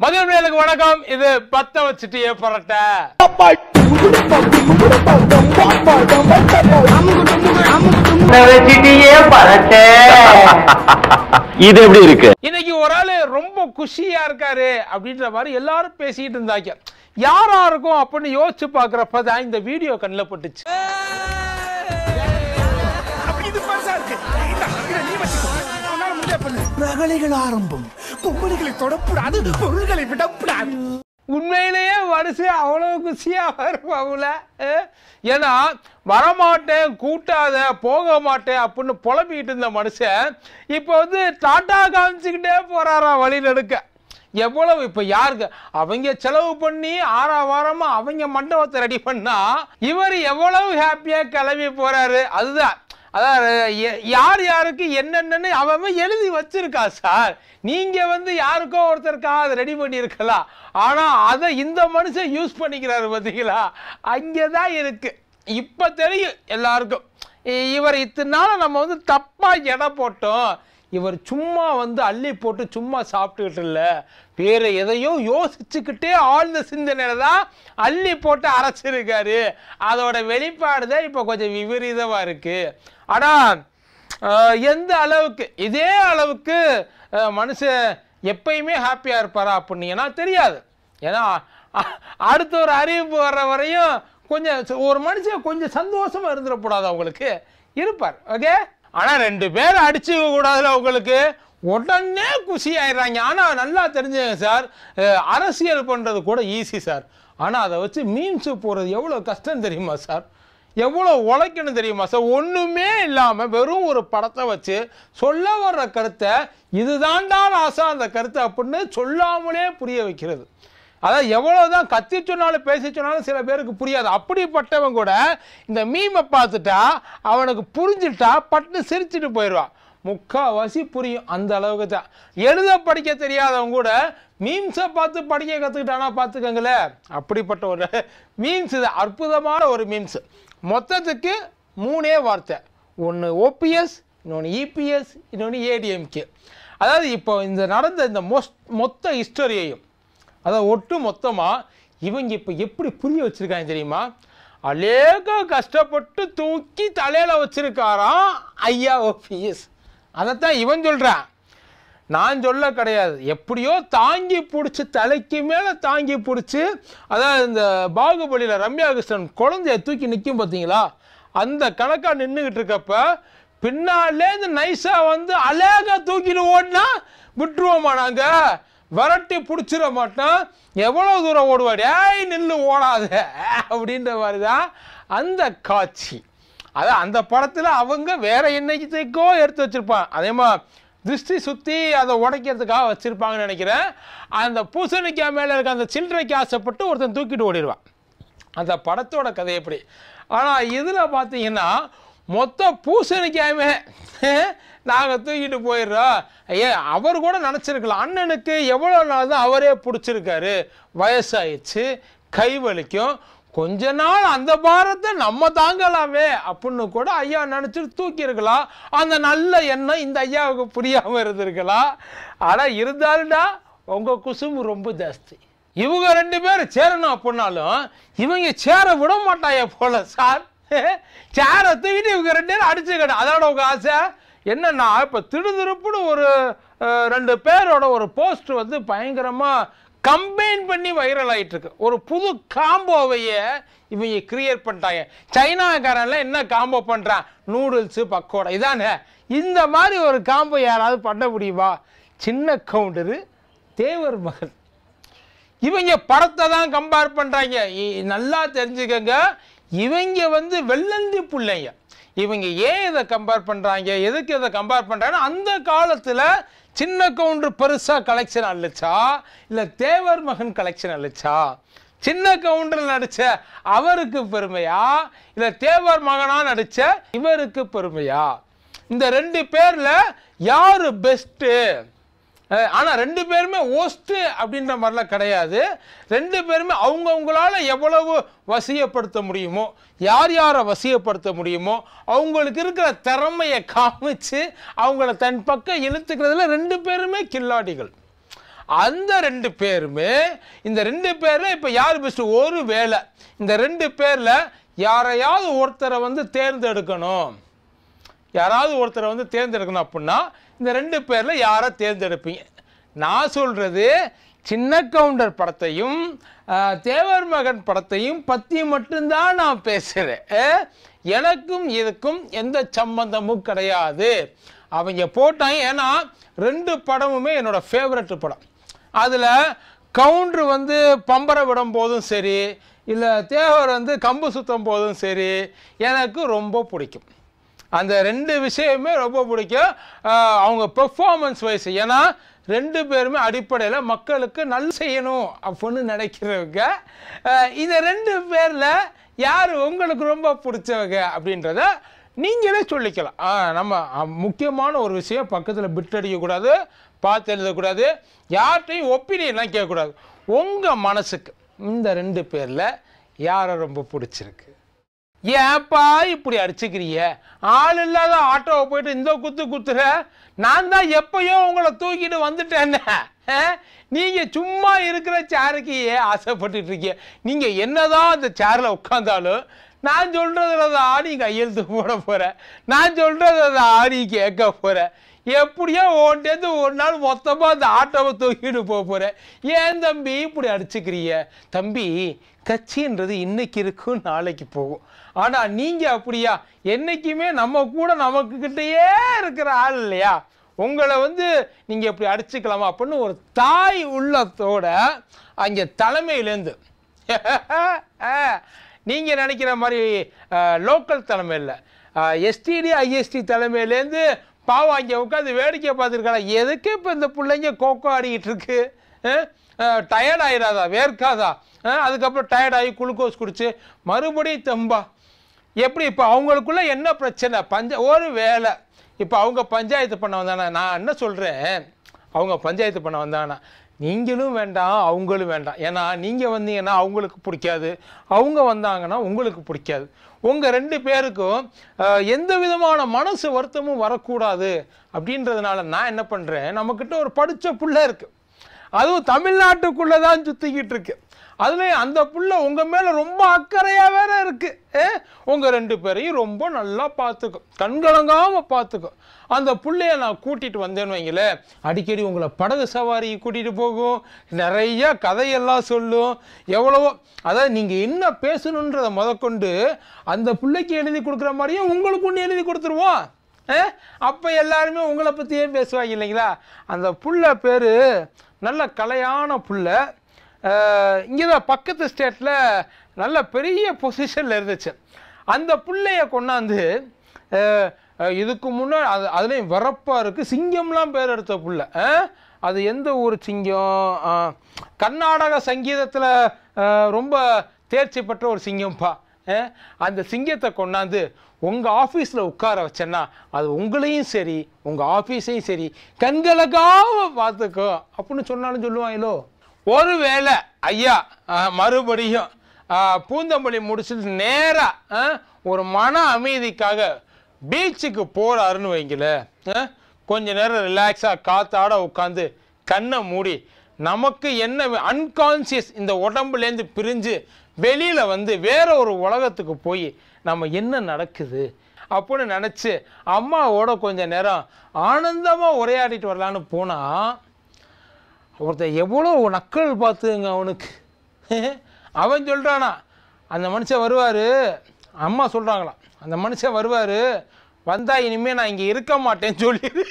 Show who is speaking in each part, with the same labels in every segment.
Speaker 1: மதுரைகளுக்கு வணக்கம் இது பத்த வச்சுட்டியே பரட்ட
Speaker 2: வச்சிட்டியே பறக்க இது எப்படி இருக்கு
Speaker 1: இன்னைக்கு ஒரு ஆளு ரொம்ப குஷியா இருக்காரு அப்படின்ற மாதிரி எல்லாரும் பேசிட்டு இருந்தாங்க யாரா இருக்கும் அப்படின்னு யோசிச்சு பாக்குறப்ப தான் இந்த வீடியோ கண்ணில் பட்டுச்சு
Speaker 3: ரகளைகள் ஆரம்பம் பொம்பளைகளை தொடக்கூடாது பொருள்களை விடக்கூடாது
Speaker 1: உண்மையிலேயே மனுஷன் அவ்வளவு குஷியா வருவாங்கள ஏன்னா வரமாட்டேன் கூட்டாத போக மாட்டேன் அப்படின்னு புலம்பிக்கிட்டு இருந்த மனுஷன் இப்போ வந்து டாட்டா காமிச்சுக்கிட்டே போறாராம் வழி நடுக்க எவ்வளவு இப்ப யாருக்கு அவங்க செலவு பண்ணி ஆறாம் வாரமா அவங்க மண்டபத்தை ரெடி பண்ணா இவர் எவ்வளவு ஹாப்பியா கிளம்பி போறாரு அதுதான் அதான் எ- யார் யாருக்கு என்னென்னு அவன் அவன் எழுதி வச்சிருக்கா சார் நீங்க வந்து யாருக்கோ ஒருத்தருக்கா அதை ரெடி பண்ணியிருக்கலாம் ஆனா அதை இந்த மனுஷன் யூஸ் பண்ணிக்கிறாரு பார்த்தீங்களா அங்கதான் இருக்கு இப்ப தெரியும் எல்லாருக்கும் இ- இவர் இத்தனை நாள் நம்ம வந்து தப்பா எடை போட்டோம் இவர் சும்மா வந்து அள்ளி போட்டு சும்மா சாப்பிட்டுக்கிட்டு இல்லை வேற எதையோ யோசிச்சுக்கிட்டே ஆழ்ந்த சிந்தனையில தான் அள்ளி போட்டு அரைச்சிருக்காரு அதோட வெளிப்பாடு தான் இப்போ கொஞ்சம் விபரீதமா இருக்கு ஆனா அஹ், எந்த அளவுக்கு இதே அளவுக்கு அஹ், மனுஷன் எப்பயுமே ஹாப்பியா இருப்பாரா அப்படின்னீங்கன்னா தெரியாது ஏன்னா அ- அடுத்த ஒரு அறிவிப்பு வர்ற வரையும் கொஞ்சம் ச- ஒரு மனுஷன் கொஞ்சம் சந்தோஷமா இருந்துடக்கூடாது அவங்களுக்கு இருப்பார் ஓகே ஆனா ரெண்டு பேர் அடிச்சுக்க கூடாதுல உங்களுக்கு உடனே குஷி ஆயிடுறாங்க ஆனா நல்லா தெரிஞ்சுங்க சார் அஹ், அரசியல் பண்றது கூட ஈஸி சார் ஆனா அதை வச்சு மீம்ஸ் போறது எவ்வளவு கஷ்டம் தெரியுமா சார் எவ்வளோ உழைக்கணும் தெரியுமா சார் ஒன்றுமே இல்லாமல் வெறும் ஒரு படத்தை வச்சு சொல்ல வர்ற கருத்தை இதுதான்டா ராசா அந்த கருத்தை அப்படின்னு சொல்லாமலே புரிய வைக்கிறது அதான் எவ்வளோதான் கத்தி சொன்னாலும் பேசி சொன்னாலும் சில பேருக்கு புரியாது அப்படிப்பட்டவன் கூட இந்த மீமை பார்த்துட்டா அவனுக்கு புரிஞ்சுட்டா பட்டு சிரிச்சுட்டு போயிடுவான் முக்காவாசி புரியும் அந்த அளவுக்கு தான் எழுத படிக்க தெரியாதவங்க கூட மீம்ஸை பார்த்து படிக்க கற்றுக்கிட்டானா பார்த்துக்கங்களேன் அப்படிப்பட்ட ஒரு மீம்ஸ் இது அற்புதமான ஒரு மீம்ஸ் மொத்தத்துக்கு மூணே வார்த்தை ஒன்று ஓபிஎஸ் இன்னொன்று இபிஎஸ் இன்னொன்று ஏடிஎம்கே அதாவது இப்போ இந்த நடந்த இந்த மொஸ் மொத்த ஹிஸ்டரியையும் அதாவது ஒட்டு மொத்தமாக இவங்க இப்போ எப்படி புரிய வச்சிருக்காங்க தெரியுமா அலேக கஷ்டப்பட்டு தூக்கி தலையில் வச்சிருக்காராம் ஐயா ஓபிஎஸ் அதைத்தான் இவன் சொல்கிறான் நான் சொல்ல கிடையாது எப்படியோ தாங்கி பிடிச்சி தலைக்கு மேலே தாங்கி பிடிச்சி அதாவது இந்த பாகுபலியில் ரம்யா கிருஷ்ணன் குழந்தைய தூக்கி நிற்கும் பார்த்தீங்களா அந்த கணக்காக நின்றுக்கிட்டு இருக்கப்ப பின்னாலே இந்த நைஸாக வந்து அழகா தூக்கிட்டு ஓடினா விட்டுருவோமா நாங்கள் விரட்டி பிடிச்சிட மாட்டோம் எவ்வளோ தூரம் ஓடுவார் ஏய் நில்லு ஓடாத அப்படின்ற மாதிரி தான் அந்த காட்சி அதான் அந்த படத்தில் அவங்க வேற என்னைக்கோ எடுத்து வச்சிருப்பாங்க அதே மாதிரி திருஷ்டி சுற்றி அதை உடைக்கிறதுக்காக வச்சிருப்பாங்கன்னு நினைக்கிறேன் அந்த பூசணிக்காய் மேலே இருக்க அந்த சில்லறைக்கு ஆசைப்பட்டு ஒருத்தன் தூக்கிட்டு ஓடிடுவான் அந்த படத்தோட கதை எப்படி ஆனால் இதில் பார்த்தீங்கன்னா மொத்த பூசணிக்காயுமே நாங்கள் தூக்கிட்டு போயிடுறோம் ஐயா அவர் கூட நினச்சிருக்கலாம் அண்ணனுக்கு எவ்வளோ நாள் தான் அவரே பிடிச்சிருக்காரு வயசாயிடுச்சு கை வலிக்கும் கொஞ்ச நாள் அந்த பாரத்தை நம்ம தாங்கலாமே அப்படின்னு கூட ஐயா நினச்சிட்டு தூக்கியிருக்கலாம் அந்த நல்ல எண்ணம் இந்த ஐயாவுக்கு புரியாமல் இருந்திருக்கலாம் ஆனால் இருந்தாலும்டா உங்கள் குசும்பு ரொம்ப ஜாஸ்தி இவங்க ரெண்டு பேரும் சேரணும் அப்படின்னாலும் இவங்க சேர விட மாட்டாங்க போல சார் சேரை தூக்கிட்டு இவங்க ரெண்டு பேரும் அடிச்சுக்கணும் அதோட உங்க ஆசை என்னன்னா இப்போ திடுதிருப்புன்னு ஒரு அஹ், ரெண்டு பேரோட ஒரு போஸ்ட் வந்து பயங்கரமாக கம்பைன் பண்ணி வைரல் ஆயிட்டு இருக்கு ஒரு புது காம்போவையே இவங்க கிரியேட் பண்ணிட்டாங்க சைனாக்காரன்லாம் என்ன காம்போ பண்ணுறான் நூடுல்ஸு பக்கோடா இதானே இந்த மாதிரி ஒரு காம்போ யாராவது பண்ண முடியுமா சின்ன கவுண்டரு தேவர் மகன் இவங்க படத்தை தான் கம்பேர் பண்ணுறாங்க நல்லா தெரிஞ்சுக்கங்க இவங்க வந்து வெள்ளந்தி பிள்ளைங்க இவங்க ஏன் இதை கம்பேர் பண்ணுறாங்க எதுக்கு இதை கம்பேர் பண்ணுறாங்கன்னா அந்த காலத்தில் சின்ன கவுண்டர் பெருசாக கலெக்ஷன் அள்ளுச்சா இல்லை தேவர் மகன் கலெக்ஷன் அள்ளுச்சா சின்ன கவுண்டர் நடிச்ச அவருக்கு பெருமையா இல்லை தேவர் மகனா நடிச்ச இவருக்கு பெருமையா இந்த ரெண்டு பேர்ல யாரு பெஸ்ட்டு ஆனால் ரெண்டு பேருமே ஒஸ்ட்டு அப்படின்ற மாதிரிலாம் கிடையாது ரெண்டு பேருமே அவங்கவுங்களால எவ்வளவு வசியப்படுத்த முடியுமோ யார் யாரை வசியப்படுத்த முடியுமோ அவங்களுக்கு இருக்கிற திறமையை காமிச்சு அவங்கள தன் பக்கம் இழுத்துக்கிறதுல ரெண்டு பேருமே கில்லாடிகள் அந்த ரெண்டு பேருமே இந்த ரெண்டு பேரில் இப்போ யார் பெஸ்ட் ஒரு வேலை இந்த ரெண்டு பேரில் யாரையாவது ஒருத்தரை வந்து தேர்ந்தெடுக்கணும் யாராவது ஒருத்தரை வந்து தேர்ந்தெடுக்கணும் அப்படின்னா இந்த ரெண்டு பேரில் யாரை தேர்ந்தெடுப்பீங்க நான் சொல்கிறது சின்ன கவுண்டர் படத்தையும் ஆஹ், தேவர் மகன் படத்தையும் பற்றி மட்டும்தான் நான் பேசுகிறேன் எனக்கும் இதுக்கும் எந்த சம்பந்தமும் கிடையாது அவங்க போட்டாங்க ஏன்னா ரெண்டு படமுமே என்னோட ஃபேவரட் படம் அதில் கவுண்டர் வந்து பம்பரை விடும் போதும் சரி இல்லை தேவர் வந்து கம்பு சுத்தம் போதும் சரி எனக்கு ரொம்ப பிடிக்கும் அந்த ரெண்டு விஷயமே ரொம்ப பிடிக்கும் ஆஹ் அவங்க பெர்ஃபார்மன்ஸ் வைஸ் ஏன்னா ரெண்டு பேருமே அடிப்படையில் மக்களுக்கு நல்ல செய்யணும் அப்படின்னு நினைக்கிறவங்க ஆஹ் இந்த ரெண்டு பேரில் யார் உங்களுக்கு ரொம்ப பிடிச்சவங்க அப்படின்றத நீங்களே சொல்லிக்கலாம் ஆஹ் நம்ம அஹ், முக்கியமான ஒரு விஷயம் பக்கத்தில் பிட் அடிக்கக்கூடாது பார்த்து எழுதக்கூடாது யார்கிட்டையும் ஒப்பீனியன்லாம் கேட்கக்கூடாது உங்கள் மனசுக்கு இந்த ரெண்டு பேரில் யாரை ரொம்ப பிடிச்சிருக்கு ஏப்பா இப்படி அடிச்சுக்கிறீங்க ஆள் இல்லாத ஆட்டோவை போயிட்டு இந்த குத்து குத்துற நான் தான் எப்பயோ உங்களை தூக்கிட்டு வந்துட்டேன்னு அஹ்? நீங்க சும்மா இருக்கிற சேருக்கு ஏன் ஆசைப்பட்டுட்டு இருக்கீங்க நீங்க என்னதான் அந்த சேர்ல உட்காந்தாலும் நான் சொல்றதுல தான் நீ கையெழுத்து போட போற நான் சொல்றத தான் நீ கேட்க போற எப்படியோ ஓண்டேந்து ஒரு நாள் மொத்தமா அந்த ஆட்டோவை தூக்கிட்டு போக போறேன் ஏன் தம்பி இப்படி அடிச்சுக்கிறீங்க தம்பி கட்சின்றது இன்னைக்கு இருக்கும் நாளைக்கு போகும் ஆனா நீங்க அப்படியா என்னைக்குமே நம்ம கூட நமக்கு கிட்டயே இருக்கிற ஆள் இல்லையா உங்களை வந்து நீங்க இப்படி அடிச்சுக்கலாமா அப்படின்னு ஒரு தாய் உள்ளத்தோட அங்க தலைமையிலேருந்து நீங்க நினைக்கிற மாதிரி லோக்கல் தலைமை இல்லை எஸ்டிடி ஐஎஸ்டி தலைமையிலேருந்து பாவம் அங்கே உட்காந்து வேடிக்கை பார்த்துருக்கலாம் எதுக்கு இப்போ இந்த பிள்ளைங்க கோக்கோ ஆடிக்கிட்டு இருக்கு டயர்ட் ஆயிடாதா வேர்க்காதா அஹ், அதுக்கப்புறம் டயர்ட் ஆகி குளுக்கோஸ் குடிச்சு மறுபடியும் தெம்பா எப்படி இப்போ அவங்களுக்குள்ள என்ன பிரச்சனை பஞ்ச ஒரு வேலை இப்போ அவங்க பஞ்சாயத்து பண்ண வந்தானா நான் என்ன சொல்கிறேன் அவங்க பஞ்சாயத்து பண்ண வந்தானா நீங்களும் வேண்டாம் அவங்களும் வேண்டாம் ஏன்னா நீங்கள் வந்தீங்கன்னா அவங்களுக்கு பிடிக்காது அவங்க வந்தாங்கன்னா உங்களுக்கு பிடிக்காது உங்கள் ரெண்டு பேருக்கும் அஹ், எந்த விதமான மனசு வருத்தமும் வரக்கூடாது அப்படின்றதுனால நான் என்ன பண்ணுறேன் நம்மக்கிட்ட ஒரு படித்த புள்ள இருக்குது அதுவும் தமிழ்நாட்டுக்குள்ளே தான் சுற்றிக்கிட்டு இருக்கு அதுலேயும் அந்த புள்ள உங்கள் மேலே ரொம்ப அக்கறையாக வேற இருக்கு உங்கள் ரெண்டு பேரையும் ரொம்ப நல்லா பார்த்துக்கும் கண்கலங்காமல் பார்த்துக்கும் அந்த புள்ளைய நான் கூட்டிகிட்டு வந்தேன்னு வைங்களேன் அடிக்கடி உங்களை படகு சவாரி கூட்டிகிட்டு போகும் நிறைய கதையெல்லாம் சொல்லும் எவ்வளவோ அதாவது நீங்கள் என்ன பேசணுன்றதை முதற்கொண்டு அந்த பிள்ளைக்கு எழுதி கொடுக்குற மாதிரியே உங்களுக்கு ஒன்று எழுதி கொடுத்துருவோம் அப்போ எல்லாருமே உங்களை பற்றியே பேசுவாங்க இல்லைங்களா அந்த புள்ள பேர் நல்ல கலையான புள்ள இங்கே தான் பக்கத்து ஸ்டேட்டில் நல்ல பெரிய பொசிஷனில் இருந்துச்சு அந்த புள்ளைய கொண்டாந்து அஹ், அஹ், இதுக்கு முன்னாடி அது அதுலேயும் வரப்பாக இருக்குது சிங்கம்லாம் பேர் எடுத்த புள்ள அஹ், அது எந்த ஊர் சிங்கம் அஹ், கர்நாடக சங்கீதத்தில் ரொம்ப தேர்ச்சி பெற்ற ஒரு சிங்கம்ப்பா அஹ், அந்த சிங்கத்தை கொண்டாந்து உங்கள் ஆஃபீஸில் உட்கார வச்சேன்னா அது உங்களையும் சரி உங்கள் ஆஃபீஸையும் சரி கண்களுக்காக பார்த்துக்கோ அப்படின்னு சொன்னாலும் சொல்லுவாங்களோ ஒருவேளை ஐயா அஹ், மறுபடியும் அஹ், பூந்தமல்லி முடிச்சுட்டு நேராக ஒரு மன அமைதிக்காக பீச்சுக்கு போகிறாருன்னு வைங்களேன் அஹ், கொஞ்ச நேரம் ரிலாக்ஸாக காத்தாட உட்காந்து கண்ணை மூடி நமக்கு என்ன அன்கான்சியஸ் இந்த உடம்புலேருந்து பிரிஞ்சு வெளியில் வந்து வேற ஒரு உலகத்துக்கு போய் நம்ம என்ன நடக்குது அப்படின்னு நினச்சி அம்மாவோட கொஞ்ச நேரம் ஆனந்தமாக உரையாடிட்டு வரலான்னு போனால் ஒருத்தன் எவ்வளோ நக்கல் பார்த்துங்க அவனுக்கு அவன் சொல்கிறானா அந்த மனுஷன் வருவார் அம்மா சொல்கிறாங்களாம் அந்த மனுஷன் வருவார் வந்தா இனிமேல் நான் இங்கே இருக்க மாட்டேன்னு சொல்லிடு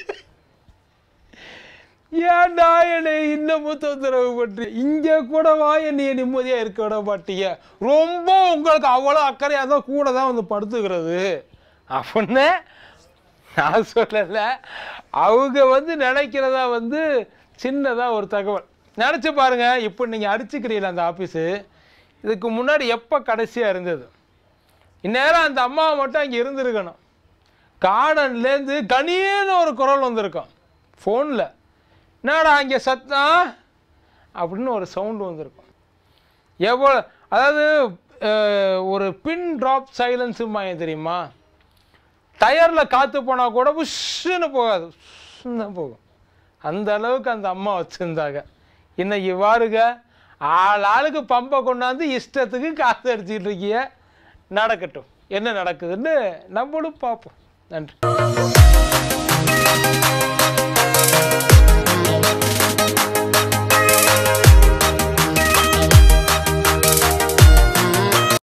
Speaker 1: ஏன்டா என்னை இன்னமும் தொந்தரவு பண்றீ இங்கே கூட வா என்னைய நிம்மதியாக இருக்க விட மாட்டீங்க ரொம்ப உங்களுக்கு அவ்வளோ அக்கறையாக தான் கூட தான் வந்து படுத்துக்கிறது அப்படின்னு நான் சொல்லலை அவங்க வந்து நினைக்கிறதா வந்து சின்னதாக ஒரு தகவல் நினச்சி பாருங்க இப்போ நீங்கள் அடிச்சுக்கிறீங்களா அந்த ஆஃபீஸு இதுக்கு முன்னாடி எப்போ கடைசியாக இருந்தது இந்நேரம் அந்த அம்மாவை மட்டும் அங்கே இருந்திருக்கணும் கார்டன்லேருந்து கனியன்னு ஒரு குரல் வந்திருக்கும் ஃபோனில் என்னடா அங்கே சத்தம் அப்படின்னு ஒரு சவுண்டு வந்திருக்கும் எவ்வளோ அதாவது அஹ், ஒரு பின் ட்ராப் சைலன்ஸுமாங்க தெரியுமா டயரில் காற்று போனால் கூட புஷ்ஷுன்னு போகாது புஷ்ஷுன்னு தான் போகும் அந்த அளவுக்கு அந்த அம்மா வச்சுருந்தாங்க இன்னைக்கு பாருங்க ஆள் ஆளுக்கு பம்பை கொண்டாந்து இஷ்டத்துக்கு காசு அடிச்சிட்டு இருக்கீங்க நடக்கட்டும் என்ன நடக்குதுன்னு நம்மளும் பார்ப்போம் நன்றி